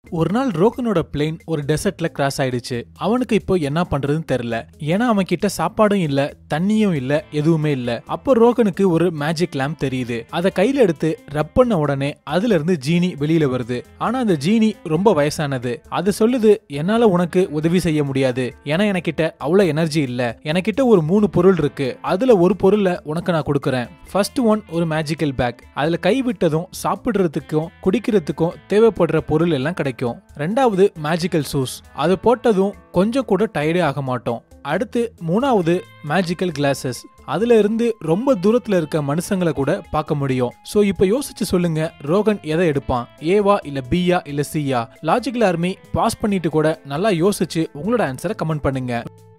ஒரு நாள் ரோகனோட பிளேன் ஒரு டெசர்ட்ல கிராஸ் ஆயிடுச்சு அவனுக்கு இப்போ என்ன பண்றதுன்னு தெரியல ஏன்னா அவன் கிட்ட சாப்பாடும் இல்ல தண்ணியும் இல்ல எதுவுமே இல்ல அப்போ ரோகனுக்கு ஒரு மேஜிக் லேம்ப் தெரியுது அதை கையில எடுத்து ரப் பண்ண உடனே அதுல இருந்து ஜீனி வெளியில வருது ஆனா அந்த ஜீனி ரொம்ப வயசானது அது சொல்லுது என்னால உனக்கு உதவி செய்ய முடியாது ஏன்னா எனக்கிட்ட அவ்வளவு எனர்ஜி இல்ல எனக்கிட்ட ஒரு மூணு பொருள் இருக்கு அதுல ஒரு பொருளை உனக்கு நான் கொடுக்கறேன் ஃபர்ஸ்ட் ஒன் ஒரு மேஜிக்கல் பேக் அதுல கை விட்டதும் சாப்பிடுறதுக்கும் குடிக்கிறதுக்கும் தேவைப்படுற பொருள் எல்லாம் கிடைக்கும் ரெண்டாவது மேஜிக்கல் ஷூஸ் அது போட்டதும் கொஞ்சம் கூட டயர்டே ஆக மாட்டோம் அடுத்து மூணாவது மேஜிக்கல் கிளாஸஸ் அதுல இருந்து ரொம்ப தூரத்துல இருக்க மனுஷங்களை கூட பார்க்க முடியும் சோ இப்போ யோசிச்சு சொல்லுங்க ரோகன் எதை எடுப்பான் ஏவா இல்ல பியா இல்ல சியா லாஜிக்கல் ஆர்மி பாஸ் பண்ணிட்டு கூட நல்லா யோசிச்சு உங்களோட ஆன்சரை கமெண்ட் பண்ணுங்க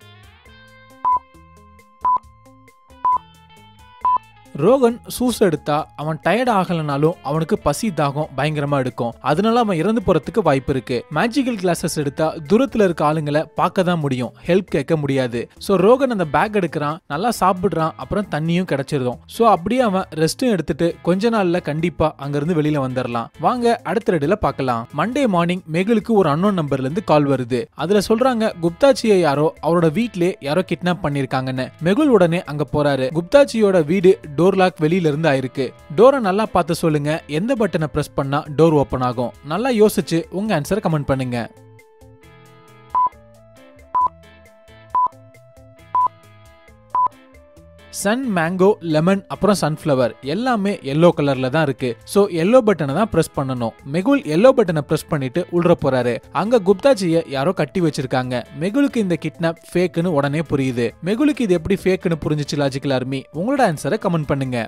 ரோகன் சூஸ் எடுத்தா அவன் டயர்ட் ஆகலனாலும் அவனுக்கு பசி தாகம் பயங்கரமா எடுக்கும் அதனால அவன் இறந்து போறதுக்கு வாய்ப்பு இருக்கு மேஜிக்கல் கிளாஸஸ் எடுத்தா தூரத்துல இருக்க ஆளுங்களை பார்க்க தான் முடியும் ஹெல்ப் கேட்க முடியாது சோ ரோகன் அந்த பேக் எடுக்கிறான் நல்லா சாப்பிடுறான் அப்புறம் தண்ணியும் கிடைச்சிருதும் சோ அப்படியே அவன் ரெஸ்டும் எடுத்துட்டு கொஞ்ச நாள்ல கண்டிப்பா அங்கிருந்து வெளியில வந்துடலாம் வாங்க அடுத்த ரெடில பார்க்கலாம் மண்டே மார்னிங் மெகுலுக்கு ஒரு அன்னோன் நம்பர்ல இருந்து கால் வருது அதுல சொல்றாங்க குப்தாச்சியை யாரோ அவரோட வீட்லயே யாரோ கிட்னாப் பண்ணிருக்காங்கன்னு மெகுல் உடனே அங்க போறாரு குப்தாச்சியோட வீடு டோர் லாக் வெளியில இருந்து ஆயிருக்கு டோரை நல்லா பார்த்து சொல்லுங்க எந்த பட்டனை பிரஸ் பண்ணா டோர் ஓபன் ஆகும் நல்லா யோசிச்சு உங்க ஆன்சரை கமெண்ட் பண்ணுங்க சன் மேங்கோ லெமன் அப்புறம் சன்ஃப்ளவர் எல்லாமே எல்லோ கலர்ல தான் இருக்கு சோ எல்லோ பட்டனை தான் பிரஸ் பண்ணணும் மெகுல் எல்லோ பட்டனை பிரஸ் பண்ணிட்டு உள்ள போறாரு அங்க குப்தாஜிய யாரோ கட்டி வச்சிருக்காங்க மெகுலுக்கு இந்த கிட்னாப் ஃபேக்குன்னு உடனே புரியுது மெகுலுக்கு இது எப்படி ஃபேக்குன்னு புரிஞ்சுச்சு லாஜிக்கல் ஆர்மி உங்களோட ஆன்சரை கமெண்ட் பண்ணுங்க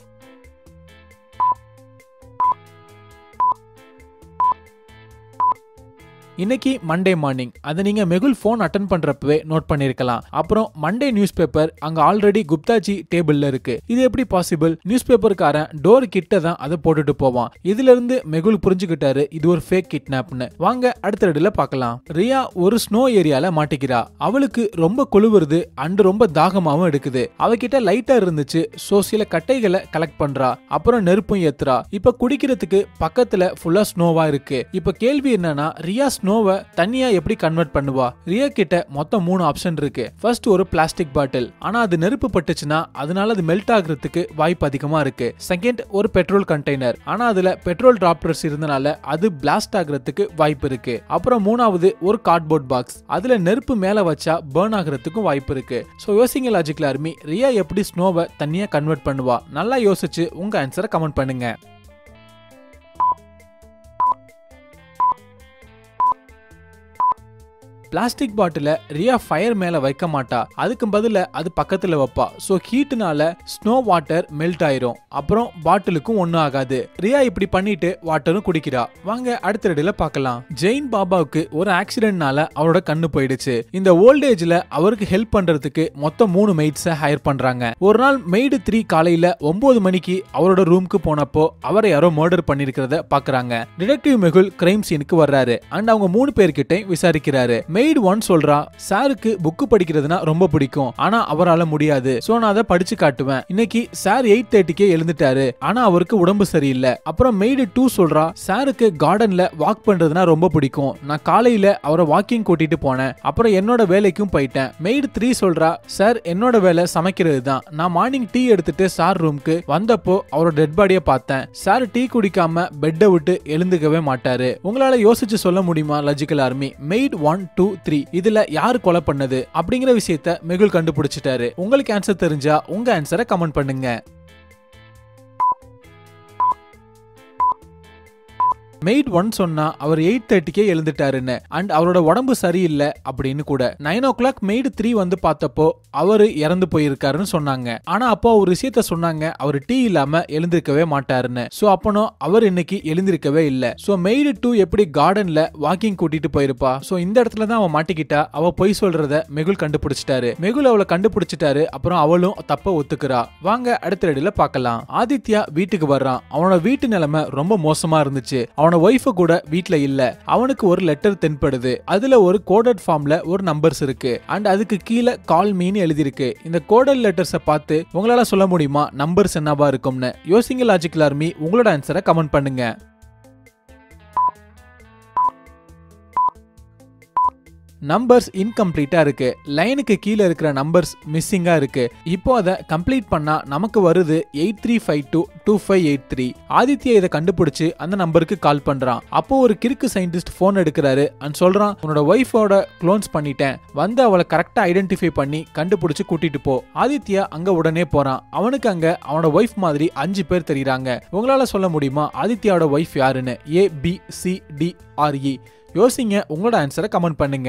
இன்னைக்கு மண்டே மார்னிங் அதை நீங்க மெகுல் ஃபோன் அட்டன் பண்றப்பவே நோட் பண்ணிருக்கலாம் அப்புறம் மண்டே நியூஸ் பேப்பர் அங்க ஆல்ரெடி குப்தாஜி டேபிள்ல இருக்கு இது எப்படி பாசிபிள் நியூஸ் பேப்பருக்காரன் டோர் கிட்ட தான் அதை போட்டுட்டு போவான் இதுல இருந்து மெகுல் புரிஞ்சுக்கிட்டாரு இது ஒரு ஃபேக் கிட்னாப்னு வாங்க அடுத்த ரெடில பார்க்கலாம் ரியா ஒரு ஸ்னோ ஏரியால மாட்டிக்கிறா அவளுக்கு ரொம்ப குளிருது அண்ட் ரொம்ப தாகமாவும் எடுக்குது அவகிட்ட லைட்டா இருந்துச்சு சோ சில கட்டைகளை கலெக்ட் பண்றா அப்புறம் நெருப்பும் ஏத்துறா இப்ப குடிக்கிறதுக்கு பக்கத்துல ஃபுல்லா ஸ்னோவா இருக்கு இப்ப கேள்வி என்னன்னா ரியா ஸ்னோவை தண்ணியா எப்படி கன்வெர்ட் பண்ணுவா ரியா கிட்ட மொத்தம் மூணு ஆப்ஷன் இருக்கு ஃபர்ஸ்ட் ஒரு பிளாஸ்டிக் பாட்டில் ஆனா அது நெருப்பு பட்டுச்சுன்னா அதனால அது மெல்ட் ஆகுறதுக்கு வாய்ப்பு அதிகமா இருக்கு செகண்ட் ஒரு பெட்ரோல் கண்டெய்னர் ஆனா அதுல பெட்ரோல் டிராப்டர்ஸ் இருந்தனால அது பிளாஸ்ட் ஆகுறதுக்கு வாய்ப்பு இருக்கு அப்புறம் மூணாவது ஒரு கார்ட்போர்ட் பாக்ஸ் அதுல நெருப்பு மேல வச்சா பேர்ன் ஆகுறதுக்கும் வாய்ப்பு இருக்கு சோ யோசிங்க லாஜிக்கல் ஆர்மி ரியா எப்படி ஸ்னோவை தண்ணியா கன்வெர்ட் பண்ணுவா நல்லா யோசிச்சு உங்க ஆன்சரை கமெண்ட் பண்ணுங்க பிளாஸ்டிக் பாட்டில ரியா ஃபயர் மேல வைக்க மாட்டா அதுக்கு பதிலா அது பக்கத்துல வைப்பா சோ ஹீட்னால ஸ்னோ வாட்டர் மெல்ட் ஆயிரும் அப்புறம் பாட்டிலுக்கும் ஒண்ணும் ஆகாது ரியா இப்படி பண்ணிட்டு வாட்டரும் குடிக்கிறா வாங்க அடுத்த இடையில பார்க்கலாம் ஜெயின் பாபாவுக்கு ஒரு ஆக்சிடென்ட்னால அவரோட கண்ணு போயிடுச்சு இந்த ஓல்டேஜ்ல அவருக்கு ஹெல்ப் பண்றதுக்கு மொத்தம் மூணு மெய்ட்ஸ ஹையர் பண்றாங்க ஒரு நாள் மெய்டு த்ரீ காலையில ஒன்பது மணிக்கு அவரோட ரூமுக்கு போனப்போ அவரை யாரோ மர்டர் பண்ணிருக்கிறத பாக்குறாங்க டிடெக்டிவ் மெகுல் கிரைம் சீனுக்கு வர்றாரு அண்ட் அவங்க மூணு பேர்கிட்ட விசாரிக்கிறாரு மெய்டு ஒன் சொல்றா சாருக்கு புக்கு படிக்கிறதுனா ரொம்ப பிடிக்கும் ஆனா அவரால முடியாது சோ நான் அதை படிச்சு காட்டுவேன் இன்னைக்கு சார் எயிட் தேர்ட்டிக்கே எழுந்துட்டாரு ஆனா அவருக்கு உடம்பு சரியில்லை அப்புறம் மெய்டு டூ சொல்றா சாருக்கு கார்டன்ல வாக் பண்றதுனா ரொம்ப பிடிக்கும் நான் காலையில அவரை வாக்கிங் கூட்டிட்டு போனேன் அப்புறம் என்னோட வேலைக்கும் போயிட்டேன் மெய்டு த்ரீ சொல்றா சார் என்னோட வேலை சமைக்கிறது தான் நான் மார்னிங் டீ எடுத்துட்டு சார் ரூம்க்கு வந்தப்போ அவரோட டெட் பாடியை பார்த்தேன் சார் டீ குடிக்காம பெட்டை விட்டு எழுந்துக்கவே மாட்டாரு உங்களால யோசிச்சு சொல்ல முடியுமா logical army maid one two three இதுல யாரு கொலை பண்ணது அப்படிங்கிற விஷயத்த மெகுல் கண்டுபிடிச்சிட்டாரு உங்களுக்கு ஆன்சர் தெரிஞ்சா உங்க ஆன்சரை கமெண்ட் பண்ணுங்க மெய்ட் ஒன் சொன்னா அவர் எயிட் தேர்ட்டிக்கே எழுந்துட்டாருன்னு அண்ட் அவரோட உடம்பு சரியில்லை அப்படின்னு கூட nine o'clock maid three வந்து பார்த்தப்போ அவரு இறந்து போயிருக்காருன்னு சொன்னாங்க ஆனா அப்போ ஒரு விஷயத்த சொன்னாங்க அவர் டீ இல்லாம எழுந்திருக்கவே மாட்டாருன்னு சோ அப்பனோ அவர் இன்னைக்கு எழுந்திருக்கவே இல்ல சோ மெய்டு டூ எப்படி கார்டன்ல வாக்கிங் கூட்டிட்டு போயிருப்பா சோ இந்த இடத்துல தான் அவன் மாட்டிக்கிட்டா அவ பொய் சொல்றத மெகுல் கண்டுபிடிச்சிட்டாரு மெகுல் அவளை கண்டுபிடிச்சிட்டாரு அப்புறம் அவளும் தப்ப ஒத்துக்கிறா வாங்க அடுத்த ரெடியில பார்க்கலாம் ஆதித்யா வீட்டுக்கு வர்றான் அவனோட வீட்டு நிலைமை ரொம்ப மோசமா இருந்துச்சு அவன் அவனோட ஒய்ஃபு கூட வீட்ல இல்ல அவனுக்கு ஒரு லெட்டர் தென்படுது அதுல ஒரு கோடட் ஃபார்ம்ல ஒரு நம்பர்ஸ் இருக்கு அண்ட் அதுக்கு கீழே கால் மீன்னு எழுதியிருக்கு இந்த கோடட் லெட்டர்ஸை பார்த்து உங்களால சொல்ல முடியுமா நம்பர்ஸ் என்னவா இருக்கும்னு யோசிங்க லாஜிக்கல் ஆர்மி உங்களோட ஆன்சரை கமெண்ட் பண்ணுங்க நம்பர்ஸ் இன்கம்ப்ளீட்டா இருக்கு லைனுக்கு கீழே இருக்கிற நம்பர்ஸ் மிஸ்ஸிங்கா இருக்கு இப்போ அதை கம்ப்ளீட் பண்ணா நமக்கு வருது eight three five two two five eight three Aditya இதை கண்டுபிடிச்சு அந்த நம்பருக்கு கால் பண்றான் அப்போ ஒரு கிறுக்கு சயின்டிஸ்ட் போன் எடுக்கிறாரு அண்ட் சொல்றான் உன்னோட ஒய்ஃபோட க்ளோன்ஸ் பண்ணிட்டேன் வந்து அவளை கரெக்டா ஐடென்டிஃபை பண்ணி கண்டுபிடிச்சு கூட்டிட்டு போ ஆதித்யா அங்க உடனே போறான் அவனுக்கு அங்க அவனோட ஒய்ஃப் மாதிரி அஞ்சு பேர் தெரியுறாங்க உங்களால சொல்ல முடியுமா ஆதித்யாவோட ஒய்ஃப் யாருன்னு A B C D or E யோசிங்க உங்களோட ஆன்சரை கமெண்ட் பண்ணுங்க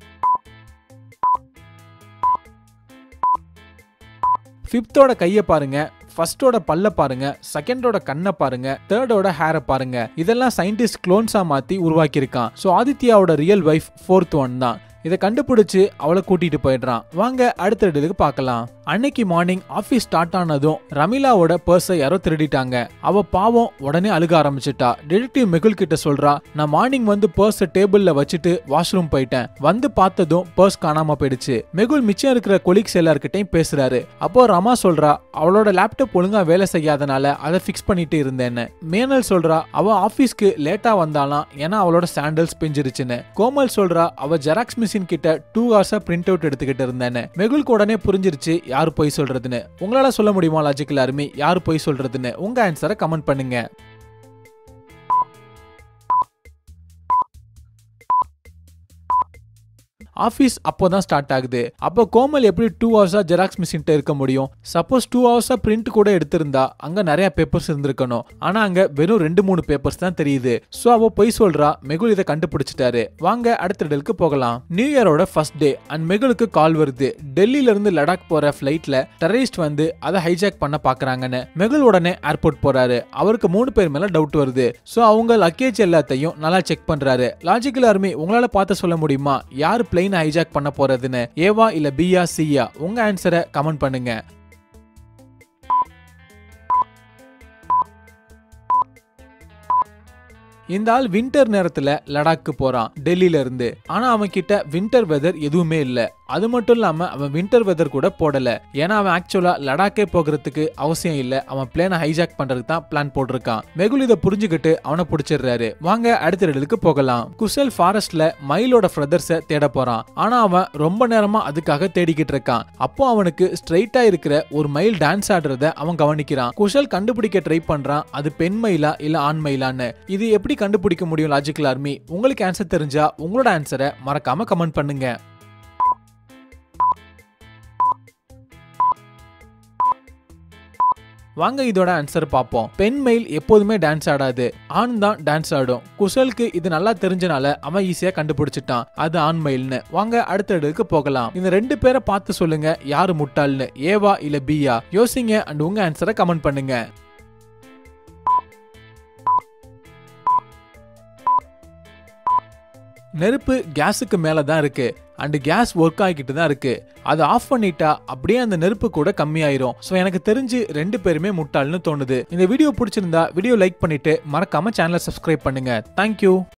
ஃபிஃப்த்தோட கையை பாருங்க ஃபர்ஸ்டோட பல்ல பாருங்க செகண்டோட கண்ணை பாருங்க தேர்டோட ஹேரை பாருங்க இதெல்லாம் சயின்டிஸ்ட் க்ளோன்ஸா மாத்தி உருவாக்கியிருக்கான் ஸோ ஆதித்யாவோட ரியல் வைஃப் ஃபோர்த் ஒன் தான் இதை கண்டுபிடிச்சு அவளை கூட்டிட்டு போயிடுறான் வாங்க அடுத்த இடத்துக்கு பார்க்கலாம் அன்னைக்கு மார்னிங் ஆஃபீஸ் ஸ்டார்ட் ஆனதும் ரமிலாவோட பர்ஸை யாரோ திருடிட்டாங்க அவ பாவம் உடனே அழுக ஆரம்பிச்சிட்டா டிடெக்டிவ் மெகுல் கிட்ட சொல்றா நான் மார்னிங் வந்து பர்ஸை டேபிள்ல வச்சுட்டு வாஷ்ரூம் போயிட்டேன் வந்து பார்த்ததும் பர்ஸ் காணாம போயிடுச்சு மெகுல் மிச்சம் இருக்கிற கொலீக்ஸ் எல்லார்கிட்டையும் பேசுறாரு அப்போ ரமா சொல்றா அவளோட லேப்டாப் ஒழுங்கா வேலை செய்யாதனால அதை ஃபிக்ஸ் பண்ணிட்டு இருந்தேன்னு மேனல் சொல்றா அவ ஆபீஸ்க்கு லேட்டா வந்தாலாம் ஏன்னா அவளோட சாண்டல்ஸ் பிஞ்சிருச்சுன்னு கோமல் சொல்றா அவ ஜெராக்ஸ் மிஷின் கிட்ட டூ ஹவர்ஸா பிரிண்ட் அவுட் எடுத்துக்கிட்டு இருந்தேன்னு மெகுலுக்கு உடனே புரிஞ்சிருச்சு யார் பொய் சொல்றதுன்னு உங்களால சொல்ல முடியுமா லாஜிக்கல் அருமி யார் பொய் சொல்றதுன்னு உங்க ஆன்சரை கமெண்ட் பண்ணுங்க ஆஃபீஸ் அப்போதான் ஸ்டார்ட் ஆகுது அப்போ கோமல் எப்படி டூ ஹவர்ஸா ஜெராக்ஸ் மிஷின்ட்ட இருக்க முடியும் சப்போஸ் டூ ஹவர்ஸா பிரிண்ட் கூட எடுத்திருந்தா அங்க நிறைய பேப்பர்ஸ் இருந்திருக்கணும் ஆனா அங்க வெறும் ரெண்டு மூணு பேப்பர்ஸ் தான் தெரியுது சோ அவ பொய் சொல்றா மெகுல் இதை கண்டுபிடிச்சிட்டாரு வாங்க அடுத்த இடலுக்கு போகலாம் நியூ இயரோட ஃபர்ஸ்ட் டே அண்ட் மெகுலுக்கு கால் வருது டெல்லியில இருந்து லடாக் போற ஃபிளைட்ல டெரரிஸ்ட் வந்து அதை ஹைஜாக் பண்ண பாக்குறாங்கன்னு மெகுல் உடனே ஏர்போர்ட் போறாரு அவருக்கு மூணு பேர் மேல டவுட் வருது சோ அவங்க லக்கேஜ் எல்லாத்தையும் நல்லா செக் பண்றாரு லாஜிக்கல் ஆர்மி உங்களால பார்த்து சொல்ல முடியுமா யார் பிளைன் ஹைஜாக் பண்ண போறதுன்னு ஏவா இல்ல பியா சியா உங்க ஆன்சரை கமெண்ட் பண்ணுங்க இந்த ஆள் வின்டர் நேரத்துல லடாக்கு போறான் டெல்லியில இருந்து ஆனா அவன் கிட்ட வின்டர் வெதர் எதுவுமே இல்ல அது மட்டும் இல்லாம அவன் வின்டர் வெதர் கூட போடல ஏன்னா அவன் ஆக்சுவலா லடாக்கே போகிறதுக்கு அவசியம் இல்ல அவன் பிளேனை ஹைஜாக் பண்றதுக்கு தான் பிளான் போட்டிருக்கான் மெகுல் இதை புரிஞ்சுக்கிட்டு அவனை பிடிச்சிடுறாரு வாங்க அடுத்த இடத்துக்கு போகலாம் குசல் ஃபாரஸ்ட்ல மயிலோட பிரதர்ஸ தேட போறான் ஆனா அவன் ரொம்ப நேரமா அதுக்காக தேடிக்கிட்டு இருக்கான் அப்போ அவனுக்கு ஸ்ட்ரைட்டா இருக்கிற ஒரு மயில் டான்ஸ் ஆடுறத அவன் கவனிக்கிறான் குஷல் கண்டுபிடிக்க ட்ரை பண்றான் அது பெண் மயிலா இல்ல ஆண் மயிலான்னு இது எப்படி கண்டுபிடிக்க முடியும் லாஜிக்கல் ஆர்மி உங்களுக்கு ஆன்சர் தெரிஞ்சா உங்களோட ஆன்சரை மறக்காம கமெண்ட் பண்ணுங்க வாங்க இதோட ஆன்சர் பார்ப்போம் பெண் மயில் எப்போதுமே டான்ஸ் ஆடாது ஆண் தான் டான்ஸ் ஆடும் குசலுக்கு இது நல்லா தெரிஞ்சனால அவன் ஈஸியா கண்டுபிடிச்சிட்டான் அது ஆண் மயில்னு வாங்க அடுத்த இடத்துக்கு போகலாம் இந்த ரெண்டு பேரை பார்த்து சொல்லுங்க யாரு முட்டாள்னு ஏவா இல்ல பியா யோசிங்க அண்ட் உங்க ஆன்சரை கமெண்ட் பண்ணுங்க நெருப்பு கேஸுக்கு மேல தான் இருக்கு அண்ட் கேஸ் ஒர்க் ஆகிக்கிட்டு தான் இருக்கு அதை ஆஃப் பண்ணிட்டா அப்படியே அந்த நெருப்பு கூட கம்மியாயிரும் ஸோ எனக்கு தெரிஞ்சு ரெண்டு பேருமே முட்டாள்னு தோணுது இந்த வீடியோ பிடிச்சிருந்தா வீடியோ லைக் பண்ணிட்டு மறக்காம சேனலை சப்ஸ்கிரைப் பண்ணுங்க தேங்க்யூ